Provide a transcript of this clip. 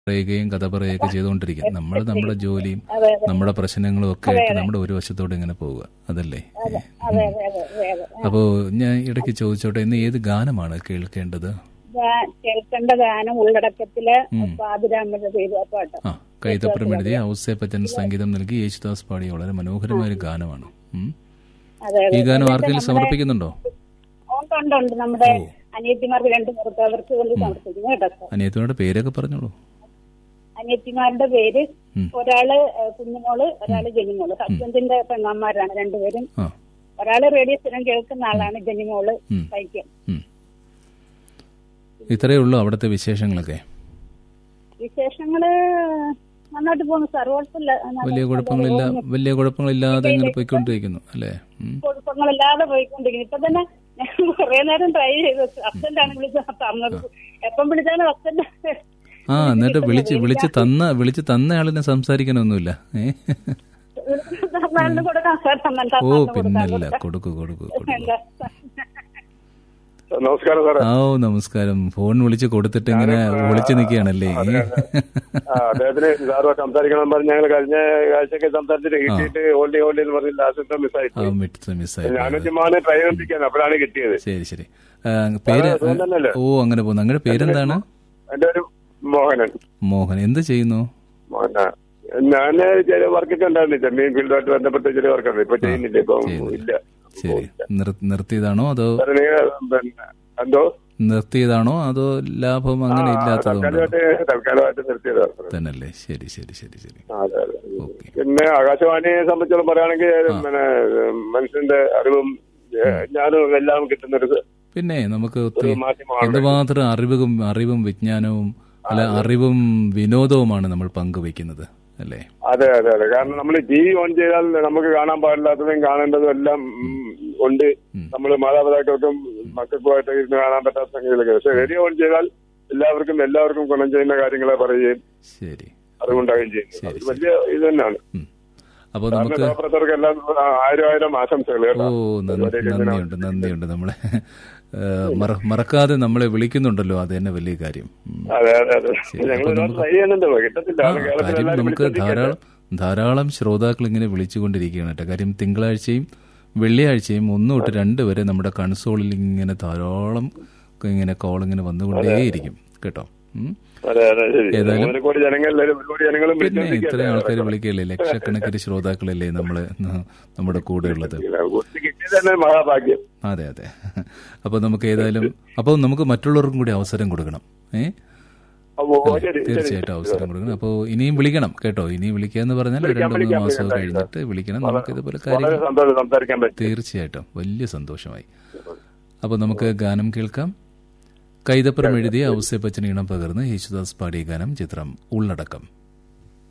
പറയുകയും കഥ പറയുകയൊക്കെ ചെയ്തുകൊണ്ടിരിക്കും നമ്മൾ നമ്മുടെ ജോലിയും അതെ അതെ നമ്മുടെ പ്രശ്നങ്ങളും ഒക്കെ ആയിട്ട് നമ്മുടെ ഒരു വശത്തോടെ ഇങ്ങനെ പോവുക അതല്ലേ അതെ അതെ അതെ അതെ അതെ അതെ അപ്പോ ഞാൻ ഇടയ്ക്ക് ചോദിച്ചോട്ടെ ഇന്ന് ഏത് ഗാനമാണ് കേൾക്കേണ്ടത് ഗാ- കേൾക്കേണ്ട ഗാനം ഉള്ളടക്കത്തില് പാതിരാമന്റെ പേര് ആ പാട്ട് ആ കൈതപ്പുറം എഴുതിയ ഔസേപ്പച്ചൻ സംഗീതം നൽകി യേശുദാസ് പാടിയ വളരെ മനോഹരമായ ഒരു ഗാനമാണ് ഉം. അതെ ഈ അതെ ഗാനം ആർക്കെങ്കിലും സമർപ്പിക്കുന്നുണ്ടോ ഉണ്ട് ഉണ്ട് ഉണ്ട് നമ്മുടെ അനിയത്തിമാർക്ക് രണ്ട് പുറത്ത് അവർക്ക് വേണ്ടി സമർപ്പിക്കുന്നു കേട്ടോ സാർ അനിയത്തിനോട് പേരൊക്കെ പറഞ്ഞോളൂ അനിയത്തിമാരുടെ പേര് ഉം. ഒരാള് ഏഹ്, കുഞ്ഞുമോള് ഒരാള് ജനിമോള് ഹസ്ബൻഡിന്റെ പെങ്ങന്മാരാണ് രണ്ടുപേരും ആ ഒരാള് റേഡിയോ സ്ഥിരം കേൾക്കുന്ന ആളാണ് ജനിമോള് ഉം. വൈക്കം ഉം. ഇത്രയേ ഉള്ളൂ അവിടുത്തെ വിശേഷങ്ങളൊക്കെ വിശേഷങ്ങള് നന്നായിട്ട് പോകുന്നു സാർ കുഴപ്പമില്ല വലിയ കുഴപ്പങ്ങളില്ല വലിയ കുഴപ്പങ്ങളില്ലാതെ ഇങ്ങനെ പോയിക്കൊണ്ടിരിക്കുന്നു അല്ലേ ഉം. കുഴപ്പങ്ങളില്ലാതെ പോയിക്കൊണ്ടിരിക്കുന്നു ഇപ്പൊ തന്നെ ഞാൻ കുറെ നേരം ട്രൈ ചെയ്തു ഹസ്ബൻഡാണ് വിളിച്ചത് തന്നത് എപ്പം വിളിച്ചാലും ഹസ്ബൻഡ് ആ എന്നിട്ട് വിളിച്ച് വിളിച്ച് തന്ന വിളിച്ച് തന്ന ആളിനെ സംസാരിക്കാനൊന്നുമില്ല ഏ തന്നാലിന് കൊടുക്കാം സാർ തന്നാൽ ഓ തന്നാലിന് പിന്നല്ല കൊടുക്കാം കൊടുക്കൂ കൊടുക്കൂ കൊടുക്കൂ എന്താ? നമസ്കാരം സാറേ ആ ഓ നമസ്കാരം ഫോൺ വിളിച്ച് കൊടുത്തിട്ട് ഇങ്ങനെ വിളിച്ചു നിൽക്കുകയാണല്ലേ ആ, അദ്ദേഹത്തിന് സാറ് സംസാരിക്കണം പറഞ്ഞ് ഞങ്ങൾ കഴിഞ്ഞ ആഴ്ചയൊക്കെ സംസാരിച്ചിട്ട് കിട്ടിയിട്ട് ഹോൾഡി ഹോൾഡി എന്ന് പറഞ്ഞ് ലാസ്റ്റ് മിസ്സായി ആ മിസ് മിസ്സായി ഞാനും ചുമ്മാനെ ട്രൈ ചെയ്തിരിക്കാൻ അപ്പോഴാണ് കിട്ടിയത് ശരി ശരി ആ, പേര് സാറേ, സുഖം തന്നെയല്ലേ? ഓ അങ്ങനെ പോകുന്നു അങ്ങയുടെ പേരെന്താണ് എന്റെ ഒരു മോഹനൻ മോഹൻ എന്ത് ചെയ്യുന്നു മോഹന ഞാൻ ചില വർക്കൊക്കെ ഉണ്ടായിരുന്നു ചെമ്മീൻ ഫീൽഡുമായിട്ട് ബന്ധപ്പെട്ട ചില വർക്കുണ്ട് ഇപ്പൊ ചെയ്യുന്നില്ല ഇപ്പൊ ഇല്ല ശരി നിർ- നിർത്തിയതാണോ അതോ സാറേ നിങ്ങൾ പിന്നെ എന്തോ നിർത്തിയതാണോ അതോ ലാഭം അങ്ങനെ ഇല്ലാത്തതുകൊണ്ടോ തൽക്കാലമായിട്ട് തൽക്കാലമായിട്ട് നിർത്തിയതാണ് സാറേ. തന്നല്ലേ ശരി ശരി ശരി ശരി ആ, അതെ അതെ ഓക്കെ പിന്നെ ആകാശവാണിയെ സംബന്ധിച്ചോളം പറയുകയാണെങ്കിൽ പിന്നെ മനുഷ്യന്റെ അറിവും ഏഹ്, ജ്ഞാനവും എല്ലാം കിട്ടുന്ന ഒരു പിന്നെ നമുക്ക് ഒത്തിരി മാധ്യമമാണ് എന്തുമാത്രം അറിവും അറിവും വിജ്ഞാനവും അല്ല അറിവും വിനോദവുമാണ് നമ്മൾ പങ്കുവെക്കുന്നത് അല്ലേ അതെ അതെ അതെ കാരണം നമ്മൾ ടി വി ഓൺ ചെയ്താൽ നമുക്ക് കാണാൻ പാടില്ലാത്തതും കാണേണ്ടതും എല്ലാം ഉം, ഉണ്ട് നമ്മൾ മാതാപിതാക്കൾക്കും മക്കൾക്കുമായിട്ട് ഇരുന്ന് കാണാൻ പറ്റാത്ത സംഗതികളൊക്കെ പക്ഷെ റേഡിയോ ഓൺ ചെയ്താൽ എല്ലാവർക്കും എല്ലാവർക്കും ഗുണം ചെയ്യുന്ന കാര്യങ്ങളെ പറയുകയും ശരി അറിവുണ്ടാകുകയും ചെയ്യുന്നു അത് വലിയ ഇത് തന്നെയാണ് ഉം. അപ്പോൾ കാരണം നമുക്ക് സഹപ്രവർത്തകർക്ക് എല്ലാം ആയിരം ആയിരം ആശംസകൾ ഓ കേട്ടോ നന്ദി നന്ദിയുണ്ട് നന്ദിയുണ്ട് നമ്മളെ ഏ, മറ- മറക്കാതെ നമ്മളെ വിളിക്കുന്നുണ്ടല്ലോ അത് തന്നെ വലിയ കാര്യം ഉം. അതെ അതെ അതെ ശരി, ഞങ്ങൾ അപ്പൊ ഒരുപാട് നമുക്ക് ട്രൈ ചെയ്യുന്നുണ്ട് കിട്ടത്തില്ല ആ, അത് കേരളത്തിൽ കാര്യം എല്ലാവരും നമുക്ക് വിളിച്ചോണ്ടിരിക്കുകയല്ലേ. ധാരാളം ധാരാളം ശ്രോതാക്കൾ ഇങ്ങനെ വിളിച്ചുകൊണ്ടിരിക്കുകയാണ് കേട്ടോ കാര്യം തിങ്കളാഴ്ചയും വെള്ളിയാഴ്ചയും ഒന്ന് തൊട്ട് രണ്ട് വരെ നമ്മുടെ കൺസോളിൽ ഇങ്ങനെ ധാരാളം ഇങ്ങനെ കോൾ ഇങ്ങനെ വന്നുകൊണ്ടേയിരിക്കും കേട്ടോ ഉം. അതെ അതെ ശരി ഏതായാലും- ഒരു കോടി ജനങ്ങളിൽ ഒരു കോടി ജനങ്ങളും പിന്നെ ഇത്രയും വിളിച്ചോണ്ടിരിക്കുകയല്ലേ. ആൾക്കാർ വിളിക്കുകയല്ലേ ലക്ഷക്കണക്കിന് ശ്രോതാക്കളല്ലേ നമ്മള് ന- നമ്മുടെ കൂടെ ഉള്ളത് ഒത്തിരി കിട്ടിയത് തന്നെ മഹാഭാഗ്യം അതെ അതെ അപ്പോൾ നമുക്ക് ഏതായാലും അപ്പോൾ നമുക്ക് മറ്റുള്ളവർക്കും കൂടി അവസരം കൊടുക്കണം ഏ അപ്പോ ശരി ശരി തീർച്ചയായിട്ടും അവസരം കൊടുക്കണം അപ്പോൾ ഇനിയും വിളിക്കണം കേട്ടോ ഇനി വിളിക്കുക എന്ന് പറഞ്ഞാൽ രണ്ട് മൂന്ന് വിളിക്കാം, മാസം വിളിക്കാം. കഴിഞ്ഞിട്ട് വിളിക്കണം നമുക്ക് ഇതുപോലെ വളരെ കാര്യങ്ങൾ സന്തോഷം സംസാരിക്കാൻ പറ്റും തീർച്ചയായിട്ടും വലിയ സന്തോഷമായി അപ്പോൾ നമുക്ക് ഗാനം കേൾക്കാം കൈതപ്പുറം എഴുതിയ ഔസേപ്പച്ചൻ ഈണം പകർന്ന് യേശുദാസ് പാടിയ ഗാനം ചിത്രം ഉള്ളടക്കം